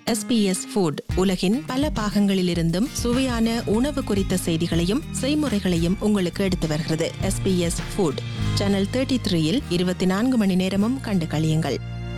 SBS food உலகின் பல பாகங்களிலிருந்தும் சுவையான உணவு குறித்த செய்திகளையும் செய்முறைகளையும் உங்களுக்கு எடுத்து வருகிறது எஸ்பிஎஸ் ஃபுட் சேனல் தேர்ட்டி த்ரீயில் இருபத்தி நான்கு மணி நேரமும் கண்டு களியுங்கள்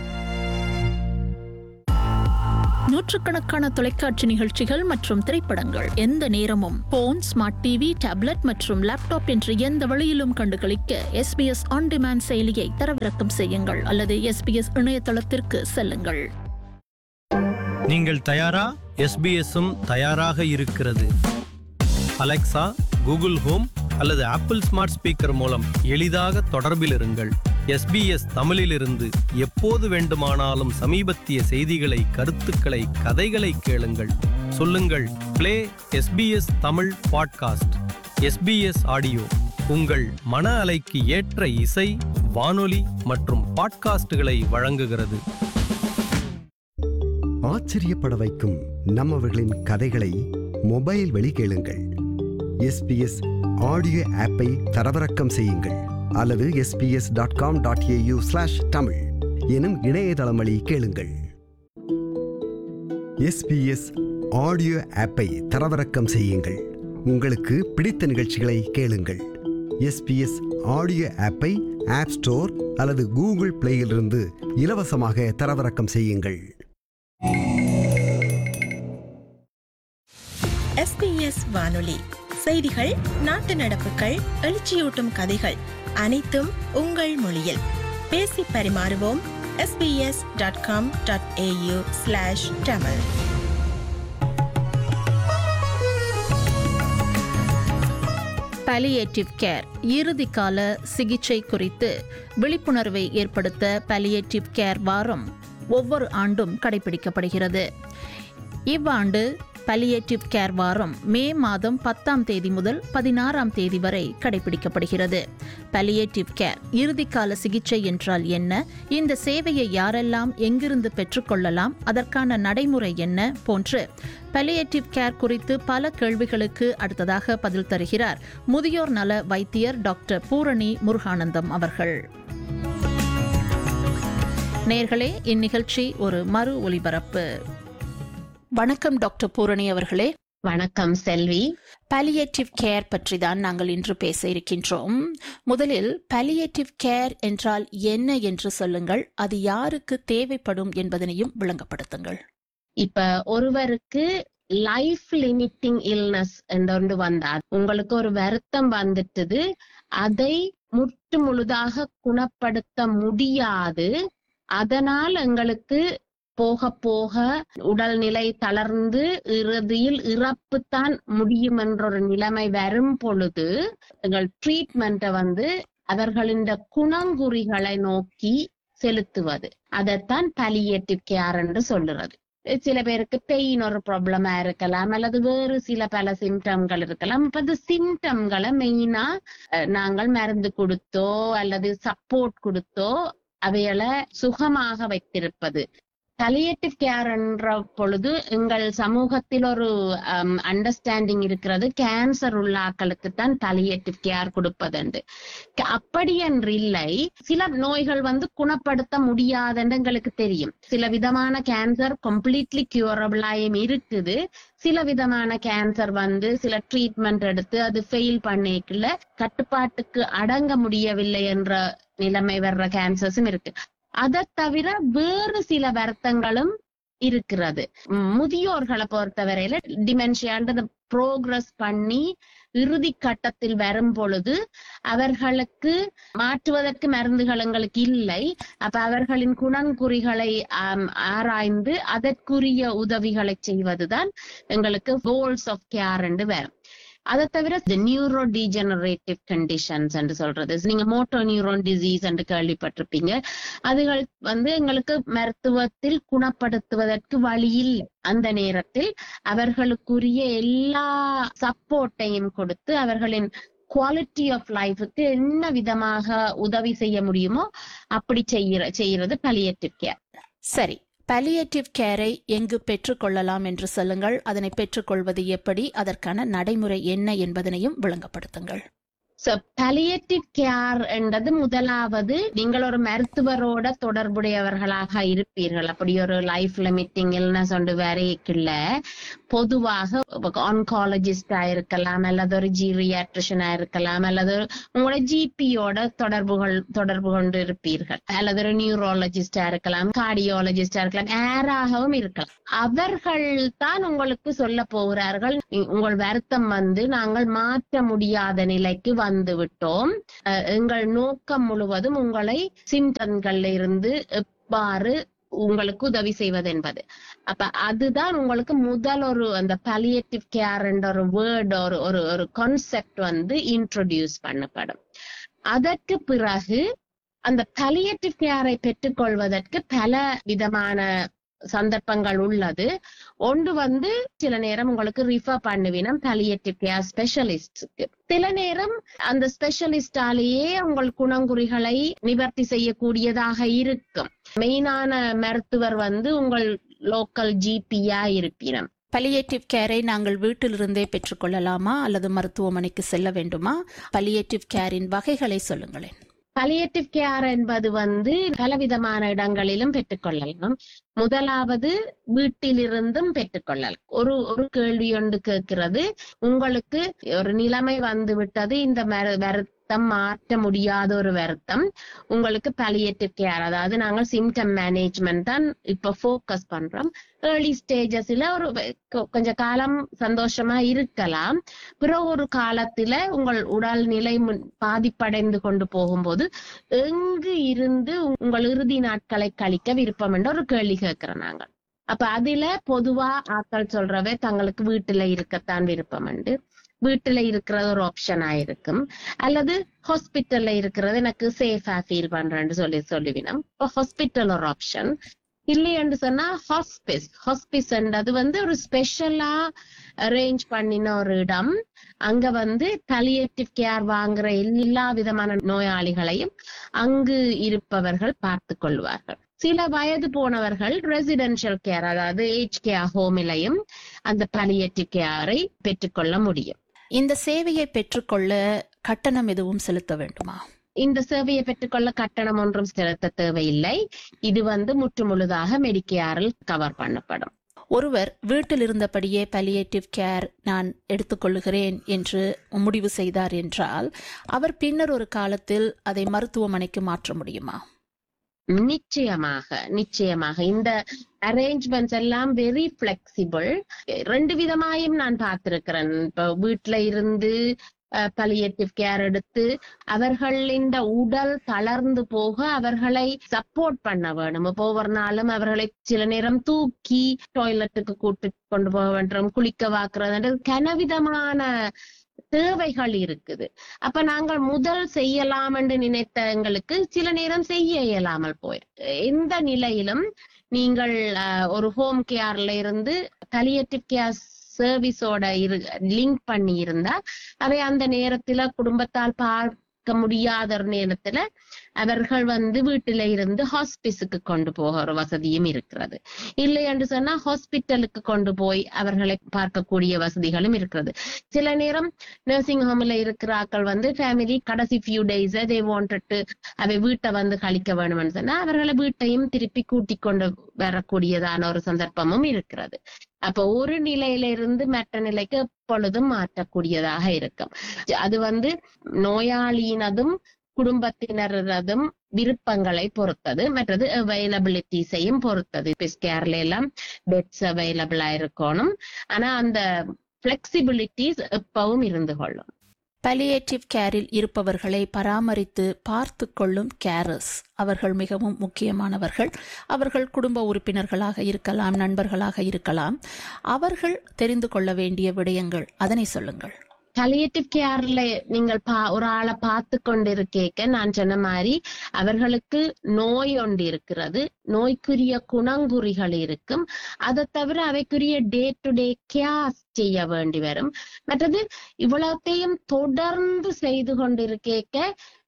நூற்றுக்கணக்கான தொலைக்காட்சி நிகழ்ச்சிகள் மற்றும் திரைப்படங்கள் எந்த நேரமும் போன் ஸ்மார்ட் டிவி டேப்லெட் மற்றும் லேப்டாப் என்று எந்த வழியிலும் கண்டுகளிக்க எஸ்பிஎஸ் ஆன் டிமாண்ட் செயலியை தரவிறக்கம் செய்யுங்கள் அல்லது எஸ்பிஎஸ் இணையதளத்திற்கு செல்லுங்கள் நீங்கள் தயாரா எஸ்பிஎஸ்ஸும் தயாராக இருக்கிறது அலெக்சா கூகுள் ஹோம் அல்லது ஆப்பிள் ஸ்மார்ட் ஸ்பீக்கர் மூலம் எளிதாக தொடர்பில் இருங்கள் எஸ்பிஎஸ் தமிழிலிருந்து எப்போது வேண்டுமானாலும் சமீபத்திய செய்திகளை கருத்துக்களை கதைகளை கேளுங்கள் சொல்லுங்கள் play SBS Tamil podcast SBS audio உங்கள் மன அலைக்கு ஏற்ற இசை வானொலி மற்றும் பாட்காஸ்டுகளை வழங்குகிறது ஆச்சரியப்பட வைக்கும் நம்மவர்களின் கதைகளை மொபைல் வழி கேளுங்கள் எஸ்பிஎஸ் ஆடியோ ஆப்பை தரவிறக்கம் செய்யுங்கள் அல்லது SBS dot com dot AU slash Tamil எனும் இணையதளம் வழி கேளுங்கள் எஸ்பிஎஸ் ஆடியோ ஆப்பை தரவிறக்கம் செய்யுங்கள் உங்களுக்கு பிடித்த நிகழ்ச்சிகளை கேளுங்கள் எஸ்பிஎஸ் ஆடியோ ஆப்பை ஆப் ஸ்டோர் அல்லது கூகுள் பிளேயிலிருந்து இலவசமாக தரவிறக்கம் செய்யுங்கள் எஸ்பிஎஸ் வானொலி செய்திகள் நாட்டு நடப்புகள் எழுச்சியூட்டும் கதைகள் அனைத்தும் உங்கள் மொழியில் பேசி பரிமாறுவோம் SBS dot com dot AU slash Tamil palliative care இறுதிக்கால சிகிச்சை குறித்து விழிப்புணர்வை ஏற்படுத்த பாலியேட்டிவ் கேர் வாரம் ஒவ்வொரு ஆண்டும் கடைபிடிக்கப்படுகிறது இவ்வாண்டு பாலியேட்டிவ் கேர் வாரம் மே மாதம் பத்தாம் தேதி முதல் பதினாறாம் தேதி வரை கடைபிடிக்கப்படுகிறது பாலியேட்டிவ் கேர் இறுதிக்கால சிகிச்சை என்றால் என்ன இந்த சேவையை யாரெல்லாம் எங்கிருந்து பெற்றுக்கொள்ளலாம் அதற்கான நடைமுறை என்ன போன்று பாலியேட்டிவ் கேர் குறித்து பல கேள்விகளுக்கு அடுத்ததாக பதில் தருகிறார் முதியோர் நல வைத்தியர் டாக்டர் பூரணி முருகானந்தம் அவர்கள் நேர்களே இந்நிகழ்ச்சி ஒரு மறு ஒலிபரப்பு வணக்கம் டாக்டர் பூரணி அவர்களே வணக்கம் செல்வி பாலியேட்டிவ் கேர் பற்றி தான் நாங்கள் இன்று பேச இருக்கின்றோம் முதலில் பாலியேட்டிவ் கேர் என்றால் என்ன என்று சொல்லுங்கள் அது யாருக்கு தேவைப்படும் என்பதனையும் விளங்கப்படுத்துங்கள் இப்ப ஒருவருக்கு லைஃப் லிமிட்டிங் இல்னஸ் என்று வந்தார் உங்களுக்கு ஒரு வருத்தம் வந்துட்டது அதை முற்று முழுதாக குணப்படுத்த முடியாது அதனால் எங்களுக்கு போக போக உடல்நிலை தளர்ந்து இறுதியில் இறப்பு தான் முடியும் என்ற ஒரு நிலைமை வரும் பொழுது எங்கள் ட்ரீட்மெண்ட்டை வந்து அவர்களின் குணங்குறிகளை நோக்கி செலுத்துவது அதைத்தான் பலியேட்டிவ் கேர் என்று சொல்லுறது சில பேருக்கு பெயின் ஒரு ப்ராப்ளமா இருக்கலாம் அல்லது வேறு சில பல சிம்டம்கள் இருக்கலாம் இப்ப இந்த சிம்டம்களை மெயினா நாங்கள் மருந்து கொடுத்தோ அல்லது சப்போர்ட் கொடுத்தோ அவைகளை சுகமாக வைத்திருப்பது பலியேட்டிவ் கேர் என்ற பொழுது எங்கள் சமூகத்தில் ஒரு அண்டர்ஸ்டாண்டிங் இருக்கிறது கேன்சர் உள்ள ஆக்களுக்கு தான் பலியேட்டிவ் கேர் கொடுப்பதுண்டு அப்படி என்று இல்லை சில நோய்கள் வந்து குணப்படுத்த முடியாதுன்னு எங்களுக்கு தெரியும் சில விதமான கேன்சர் கம்ப்ளீட்லி கியூரபிளாயும் இருக்குது சில விதமான கேன்சர் வந்து சில ட்ரீட்மெண்ட் எடுத்து அது ஃபெயில் பண்ணிக்கல கட்டுப்பாட்டுக்கு அடங்க முடியவில்லை என்ற நிலைமை வர்ற கேன்சர்ஸும் இருக்கு அதை தவிர வேறு சில வருத்தங்களும் இருக்கிறது முதியோர்களை பொறுத்தவரையில டிமென்ஷியான்றது ப்ரோக்ரஸ் பண்ணி இறுதி கட்டத்தில் வரும் பொழுது அவர்களுக்கு மாற்றுவதற்கு மருந்துகள் எங்களுக்கு இல்லை அப்ப அவர்களின் குணங்குறிகளை ஆராய்ந்து அதற்குரிய உதவிகளை செய்வதுதான் எங்களுக்கு கோல்ஸ் ஆஃப் கேர் என்று வரும் அதை தவிர நியூரோ டீஜெனரேட்டிவ் கண்டிஷன்ஸ் என்று சொல்றது நீங்க மோட்டோ நியூரோன் டிசீஸ் என்று கேள்விப்பட்டிருப்பீங்க அதுகள் வந்து எங்களுக்கு மருத்துவத்தில் குணப்படுத்துவதற்கு வழியில் அந்த நேரத்தில் அவர்களுக்குரிய எல்லா சப்போர்ட்டையும் கொடுத்து அவர்களின் குவாலிட்டி ஆஃப் லைஃபுக்கு என்ன விதமாக உதவி செய்ய முடியுமோ அப்படி செய்யற செய்யறது பலியேட்டிவ் கேர் சரி பாலியேட்டிவ் கேரை எங்கு பெற்றுக்கொள்ளலாம் என்று சொல்லுங்கள் அதனை பெற்றுக்கொள்வது எப்படி அதற்கான நடைமுறை என்ன என்பதனையும் விளங்கப்படுத்துங்கள் So, palliative care என்றது முதலாவது நீங்கள் ஒரு மருத்துவரோட தொடர்புடையவர்களாக இருப்பீர்கள் அப்படி ஒரு லைஃப் லிமிட்டிங் இல்னஸ் ஒன்று வரைக்குள்ள பொதுவாக ஆன்காலஜிஸ்டா இருக்கலாம் அல்லது ஒரு ஜீரியாட்ரிஷனா இருக்கலாம் அல்லது ஒரு உங்களோட ஜிபியோட தொடர்புகள் தொடர்பு கொண்டு இருப்பீர்கள் அல்லது ஒரு நியூரோலஜிஸ்டா இருக்கலாம் கார்டியோலஜிஸ்டா இருக்கலாம் யாராகவும் இருக்கலாம் அவர்கள் தான் உங்களுக்கு சொல்ல போகிறார்கள் "இ- உங்கள் வருத்தம் வந்து நாங்கள் மாற்ற முடியாத நிலைக்கு வந்து விட்டோம் அஹ், எங்கள் நோக்கம் முழுவதும் உங்களை சிம்டன்கள்ல இருந்து எவ்வாறு உங்களுக்கு உதவி செய்வது என்பது அப்ப அதுதான் உங்களுக்கு முதல் ஒரு அந்த பலியேட்டிவ் கேர் என்ற ஒரு வேர்ட் ஒரு ஒரு ஒரு கான்செப்ட் வந்து இன்ட்ரோடியூஸ் பண்ணப்படும் அதற்கு பிறகு அந்த பலியேட்டிவ் கேரை பெற்றுக்கொள்வதற்கு பல விதமான சந்தர்ப்பங்கள் உள்ளது ஒன்று வந்து சில நேரம் உங்களுக்கு ரிஃபர் பண்ணுவினம் பலியேட்டிவ் கேர் ஸ்பெஷலிஸ்டுக்கு சில நேரம் அந்த ஸ்பெஷலிஸ்டாலேயே உங்கள் குணங்குறிகளை நிவர்த்தி செய்யக்கூடியதாக இருக்கும் மெயினான மருத்துவர் வந்து உங்கள் லோக்கல் ஜிபியா இருப்பினம் பலியேட்டிவ் கேரை நாங்கள் வீட்டிலிருந்தே பெற்றுக்கொள்ளலாமா அல்லது மருத்துவமனைக்கு செல்ல வேண்டுமா பலியேட்டிவ் கேரின் வகைகளை சொல்லுங்களேன் பலியேட்டிவ் கேர் என்பது வந்து பலவிதமான இடங்களிலும் பெற்றுக்கொள்ளலாம் முதலாவது வீட்டிலிருந்தும் பெற்றுக்கொள்ளலாம் ஒரு ஒரு கேள்வி ஒன்று கேட்கிறது உங்களுக்கு ஒரு நிலைமை வந்து விட்டது இந்த மரு- வருத்தம் மாற்ற முடியாத ஒரு வருத்தம் உங்களுக்கு பலியேட்டிவ் கேர் அதாவது நாங்கள் சிம்டம் மேனேஜ்மெண்ட் தான் இப்ப ஃபோக்கஸ் பண்றோம் ஏர்லி ஸ்டேஜஸ்ல ஒரு கொ- கொஞ்ச காலம் சந்தோஷமா இருக்கலாம் பிறகு ஒரு காலத்துல உங்கள் உடல் நிலை முன்- பாதிப்படைந்து கொண்டு போகும்போது எங்கு இருந்து உங்கள் இறுதி நாட்களை கழிக்க விருப்பம் என்ற ஒரு கேள்வி கேட்கிறோம் நாங்க அப்ப அதுல பொதுவா ஆட்கள் சொல்றவே தங்களுக்கு வீட்டுல இருக்கத்தான் விருப்பம் உண்டு வீட்டுல இருக்கிறது ஒரு ஆப்ஷனா இருக்கும் அல்லது ஹாஸ்பிட்டல்ல இருக்கிறது எனக்கு சேஃபா ஃபீல் பண்றேன்னு சொல்லி சொல்லுவினோம் இப்போ ஹாஸ்பிட்டல் ஒரு ஆப்ஷன் இல்லையென்று சொன்னா ஹாஸ்பிஸ் ஹாஸ்பிஸ் அது வந்து ஒரு ஸ்பெஷலா அரேஞ்ச் பண்ணின ஒரு இடம் அங்க வந்து பலியேட்டிவ் கேர் வாங்குற எல்லா விதமான நோயாளிகளையும் அங்கு இருப்பவர்கள் பார்த்து கொள்வார்கள் சில வயது போனவர்கள் ரெசிடென்ஷியல் கேர் அதாவது ஏஜ் கேர் ஹோமிலையும் அந்த பலியேட்டிவ் கேரை பெற்றுக்கொள்ள முடியும் இந்த சேவையை பெற்றுக்கொள்ள கட்டணம் எதுவும் செலுத்த வேண்டுமா இந்த சேவையை பெற்றுக்கொள்ள கட்டணம் ஒன்றும் செலுத்த தேவையில்லை இது வந்து முற்றுமுழுதாக மெடிக்கேரில் கவர் பண்ணப்படும் ஒருவர் வீட்டில் இருந்தபடியே பலியேட்டிவ் கேர் நான் எடுத்துக்கொள்கிறேன் என்று முடிவு செய்தார் என்றால் அவர் பின்னர் ஒரு காலத்தில் அதை மருத்துவமனைக்கு மாற்ற முடியுமா நிச்சயமாக நிச்சயமாக இந்த அரேஞ்ச்மெண்ட்ஸ் எல்லாம் வெரி பிளெக்சிபிள் ரெண்டு விதமாயும் நான் பார்த்திருக்கிறேன் இப்ப வீட்டுல இருந்து பலியேட்டிவ் கேர் எடுத்து அவர்களின் உடல் தளர்ந்து போக அவர்களை சப்போர்ட் பண்ண வேணும் இப்போ ஒவ்வொரு நாளும் அவர்களை சில நேரம் தூக்கி டாய்லெட்டுக்கு கூட்டு கொண்டு போக வேண்டும் குளிக்க வாக்குறது கனவிதமான தேவைகள் இருக்குது அப்ப நாங்கள் முதல் செய்யலாம் என்று நினைத்த எங்களுக்கு சில நேரம் செய்ய இயலாமல் போயிருக்கு எந்த நிலையிலும் நீங்கள் அஹ், ஒரு ஹோம் கேர்ல இருந்து பலியேட்டிவ் கேர் சர்வீஸோட இரு லிங்க் பண்ணி இருந்தா அவை அந்த நேரத்துல குடும்பத்தால் பார்க்க முடியாத ஒரு நேரத்துல அவர்கள் வந்து வீட்டில இருந்து ஹாஸ்பிஸுக்கு கொண்டு போக ஒரு வசதியும் இருக்கிறது இல்லை என்று சொன்னா ஹாஸ்பிட்டலுக்கு கொண்டு போய் அவர்களை பார்க்கக்கூடிய வசதிகளும் இருக்கிறது சில நேரம் நர்சிங் ஹோம்ல இருக்கிற ஆட்கள் வந்து ஃபேமிலி கடைசி ஃபியூ டேஸ் தே வாண்டட் அவை வீட்டை வந்து கழிக்க வேணும்னு சொன்னா அவர்களை வீட்டையும் திருப்பி கூட்டிக் கொண்டு வரக்கூடியதான ஒரு சந்தர்ப்பமும் இருக்கிறது அப்ப ஒரு நிலையில இருந்து மற்ற நிலைக்கு எப்பொழுதும் மாற்றக்கூடியதாக இருக்கும் அது வந்து நோயாளியினதும் குடும்பத்தினரதும் விருப்பங்களை பொறுத்தது மற்றது அவைலபிலிட்டிஸையும் பொறுத்தது பிஸ்கேர்ல எல்லாம் பெட்ஸ் அவைலபிளா இருக்கணும் ஆனா அந்த பிளெக்சிபிலிட்டிஸ் எப்பவும் இருந்து கொள்ளும் பலியேட்டிவ் கேரில் இருப்பவர்களை பராமரித்து பார்த்து கொள்ளும் கேரஸ் அவர்கள் மிகவும் முக்கியமானவர்கள் அவர்கள் குடும்ப உறுப்பினர்களாக இருக்கலாம் நண்பர்களாக இருக்கலாம் அவர்கள் தெரிந்து கொள்ள வேண்டிய விடயங்கள் அதனை சொல்லுங்கள் பலியேட்டிவ் கேர்ல நீங்கள் பா ஒரு ஆளை பார்த்து கொண்டிருக்கேக்க நான் சொன்ன மாதிரி அவர்களுக்கு நோய் ஒன்று இருக்கிறது நோய்க்குரிய குணங்குறிகள் இருக்கும் அதை தவிர அவைக்குரிய டே டு டே கேர் செய்ய வேண்டி வரும் மற்றது இவ்வளத்தையும் தொடர்ந்து செய்து கொண்டிருக்கேக்க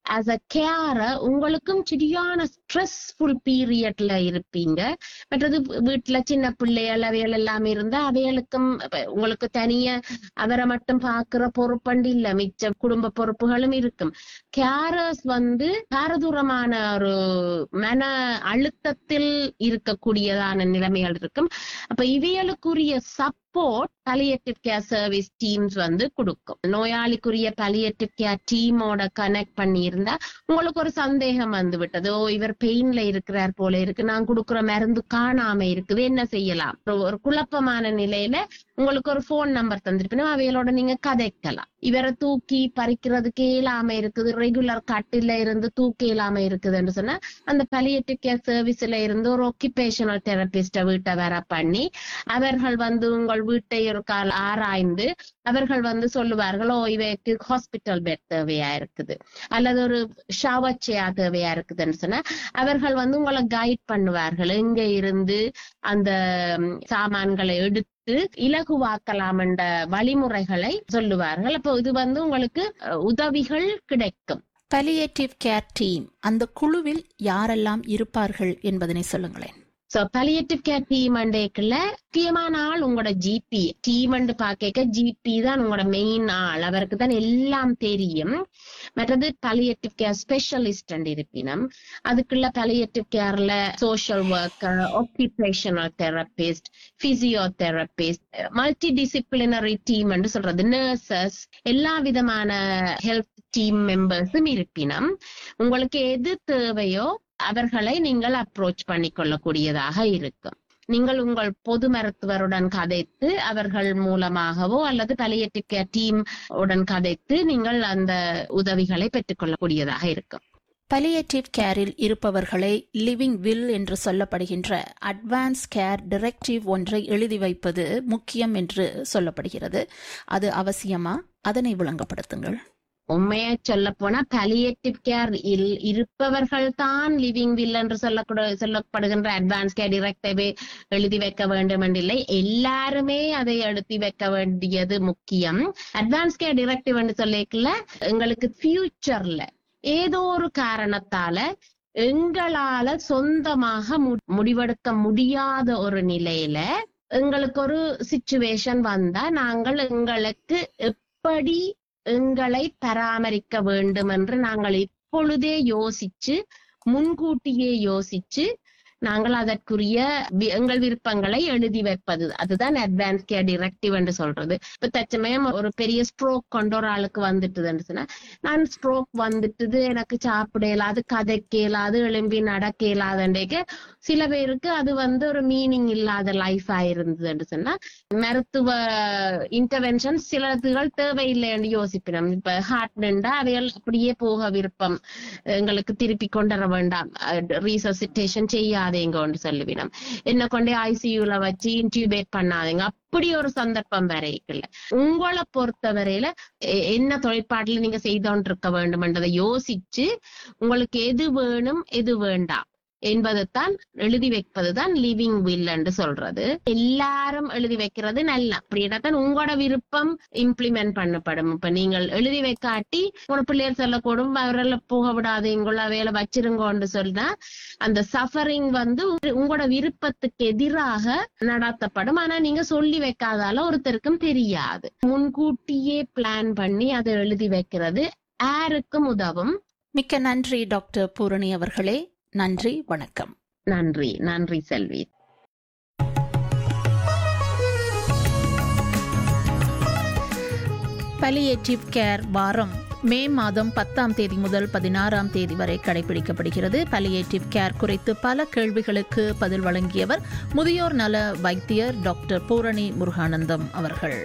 ஆஸ் அ கேர உங்களுக்கும் சரியான ஸ்ட்ரெஸ்ஃபுல் பீரியட்ல இருப்பீங்க மற்றது வீட்டுல சின்ன பிள்ளைகள் அவைகள் எல்லாம் இருந்தா அவைகளுக்கும் இப்ப உங்களுக்கு தனியா அவரை மட்டும் பாக்குற பொறுப்பண்டு இல்ல மிச்ச குடும்ப பொறுப்புகளும் இருக்கும் கேரர்ஸ் வந்து பாரதூரமான ஒரு மன அழுத்தத்தில் இருக்கக்கூடியதான நிலைமைகள் இருக்கும் அப்ப இவைகளுக்குரிய support palliative care service teams வந்து கொடுக்கும் நோயாளிக்குரிய பலியேட்டிவ் கேர் டீமோட கனெக்ட் பண்ணி இருந்தா உங்களுக்கு ஒரு சந்தேகம் வந்து விட்டது ஓ இவர் பெயின்ல இருக்கிறார் போல இருக்கு நான் கொடுக்குற மருந்து காணாம இருக்குது என்ன செய்யலாம் ஒரு- ஒரு குழப்பமான நிலையில உங்களுக்கு ஒரு போன் நம்பர் தந்திருப்பீங்க அவைகளோட நீங்க கதைக்கலாம் இவரை தூக்கி பறிக்கிறதுக்கு இயலாம இருக்குது ரெகுலர் கட்டில இருந்து தூக்க இயலாம இருக்குதுன்னு சொன்னா அந்த பலியேட்டிவ் கேர் சர்வீஸ்ல இருந்து ஒரு ஒக்கிபேஷனல் தெரபிஸ்ட வீட்டை வர பண்ணி அவர்கள் வந்து உங்கள் வீட்டை ஒரு கால் ஆராய்ந்து அவர்கள் வந்து சொல்லுவார்கள் ஓ இவைக்கு ஹாஸ்பிட்டல் பெட் தேவையா இருக்குது அல்லது ஒரு ஷவர் சேர் தேவையா இருக்குதுன்னு சொன்னா அவர்கள் வந்து உங்களை கைட் பண்ணுவார்கள் எங்க இருந்து அந்த ம், சாமான்களை எடுத்து இலகுவாக்கலாம் என்ற வழிமுறைகளை சொல்லுவார்கள் அப்போ இது வந்து உங்களுக்கு அஹ், உதவிகள் கிடைக்கும் பலியேட்டிவ் கேர் டீம் அந்த குழுவில் யாரெல்லாம் இருப்பார்கள் என்பதனை சொல்லுங்களேன் சோ பலியேட்டிவ் கேர் டீம் அண்டேக்குள்ள முக்கியமான ஆள் உங்களோட ஜிபி டீம் அண்டு பாக்க ஜிபி தான் உங்களோட மெயின் ஆள் அவருக்கு தான் எல்லாம் தெரியும் மற்றது பலியேட்டிவ் கேர் ஸ்பெஷலிஸ்ட் இருப்பினம் அதுக்குள்ள பலியேட்டிவ் கேர்ல social worker occupational therapist physiotherapist multi disciplinary team என்று சொல்றது நர்சஸ் எல்லா விதமான ஹெல்த் டீம் மெம்பர்ஸும் இருப்பினம் உங்களுக்கு எது தேவையோ அவர்களை நீங்கள் அப்ரோச் பண்ணிக்கொள்ளக்கூடியதாக இருக்கும் நீங்கள் உங்கள் பொது மருத்துவருடன் கதைத்து அவர்கள் மூலமாகவோ அல்லது பலியேட்டிவ் கேர் டீம் உடன் கதைத்து நீங்கள் அந்த உதவிகளை பெற்றுக்கொள்ளக்கூடியதாக இருக்கும் பலியேட்டிவ் கேரில் இருப்பவர்களை லிவிங் வில் என்று சொல்லப்படுகின்ற அட்வான்ஸ் கேர் டிரெக்டிவ் ஒன்றை எழுதி வைப்பது முக்கியம் என்று சொல்லப்படுகிறது அது அவசியமா அதனை விளங்கப்படுத்துங்கள் உண்மையா சொல்ல போனா பலியேட்டிவ் கேர் இருப்பவர்கள் தான் லிவிங் வில் என்று சொல்லக்கூட சொல்லப்படுகின்ற அட்வான்ஸ் கேர் டிரெக்டவே எழுதி வைக்க வேண்டும் என்றில்லை எல்லாருமே அதை எழுதி வைக்க வேண்டியது முக்கியம் அட்வான்ஸ் கேர் டிரெக்டிவ் என்று சொல்லிக்கல எங்களுக்கு ஃபியூச்சர்ல ஏதோ ஒரு காரணத்தால எங்களால சொந்தமாக மு- முடிவெடுக்க முடியாத ஒரு நிலையில எங்களுக்கு ஒரு சிச்சுவேஷன் வந்தா நாங்கள் எங்களுக்கு எப்படி எங்களை பராமரிக்க வேண்டும் என்று நாங்கள் இப்பொழுதே யோசிச்சு முன்கூட்டியே யோசிச்சு நாங்கள் அதற்குரிய வி- எங்கள் விருப்பங்களை எழுதி வைப்பது அதுதான் அட்வான்ஸ் கேர் டிரெக்டிவ் என்று சொல்றது இப்ப தச்சமயம் ஒரு பெரிய ஸ்ட்ரோக் கொண்ட ஒரு ஆளுக்கு வந்துட்டுதுன்னு சொன்னா நான் ஸ்ட்ரோக் வந்துட்டுது எனக்கு சாப்பிட இயலாது கதைக்க இயலாது எழும்பி நடக்க இயலாதுன்றேக்கு சில பேருக்கு அது வந்து ஒரு மீனிங் இல்லாத லைஃப் ஆயிருந்ததுன்னு சொன்னா மருத்துவ இன்டர்வென்ஷன் சிலதுகள் தேவையில்லை என்று யோசிப்பினோம் இப்ப ஹார்ட் நின்றா அவைகள் அப்படியே போக விருப்பம் எங்களுக்கு திருப்பி கொண்டு வர வேண்டாம் ரீசசிட்டேஷன் செய்யாதீங்கன்னு சொல்லுவினோம் என்ன கொண்டே ஐசியூல வச்சு இன்டியூபேட் பண்ணாதீங்க அப்படி ஒரு சந்தர்ப்பம் வரைக்கல உங்களை பொறுத்தவரையில எ- என்ன தொழிற்பாட்டில் நீங்க செய்தோண்டு இருக்க வேண்டும் என்றதை யோசிச்சு உங்களுக்கு எது வேணும் எது வேண்டாம் என்பதைத்தான் எழுதி வைப்பதுதான் லிவிங் வில் என்று சொல்றது எல்லாரும் எழுதி வைக்கிறது நல்ல அப்படின்னா தான் உங்களோட விருப்பம் இம்ப்ளிமெண்ட் பண்ணப்படும் இப்ப நீங்கள் எழுதி வைக்காட்டி உங்களோட பிள்ளையர் சொல்லக்கூடும் அவரெல்லாம் போக விடாதீங்களா வேலை வச்சிருங்கோன்னு சொன்னா அந்த சஃபரிங் வந்து உங்க- உங்களோட விருப்பத்துக்கு எதிராக நடத்தப்படும் ஆனா நீங்க சொல்லி வைக்காதால ஒருத்தருக்கும் தெரியாது முன்கூட்டியே பிளான் பண்ணி அதை எழுதி வைக்கிறது யாருக்கும் உதவும் மிக்க நன்றி டாக்டர் பூரணி அவர்களே நன்றி வணக்கம் நன்றி நன்றி செல்வி பலியேட்டிவ் கேர் வாரம் மே மாதம் பத்தாம் தேதி முதல் பதினாறாம் தேதி வரை கடைபிடிக்கப்படுகிறது பலியேட்டிவ் கேர் குறித்து பல கேள்விகளுக்கு பதில் வழங்கியவர் முதியோர் நல வைத்தியர் டாக்டர் பூரணி முருகானந்தம் அவர்கள்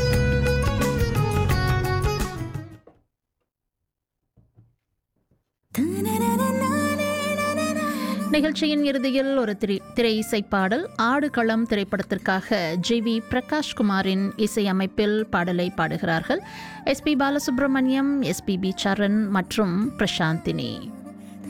நிகழ்ச்சியின் இறுதியில் ஒரு திரை திரை இசை பாடல் ஆடுகளம் திரைப்படத்திற்காக ஜி வி பிரகாஷ்குமாரின் இசையமைப்பில் பாடலை பாடுகிறார்கள் எஸ்பி பாலசுப்ரமணியம் எஸ்பிபி சரண் மற்றும் பிரசாந்தினி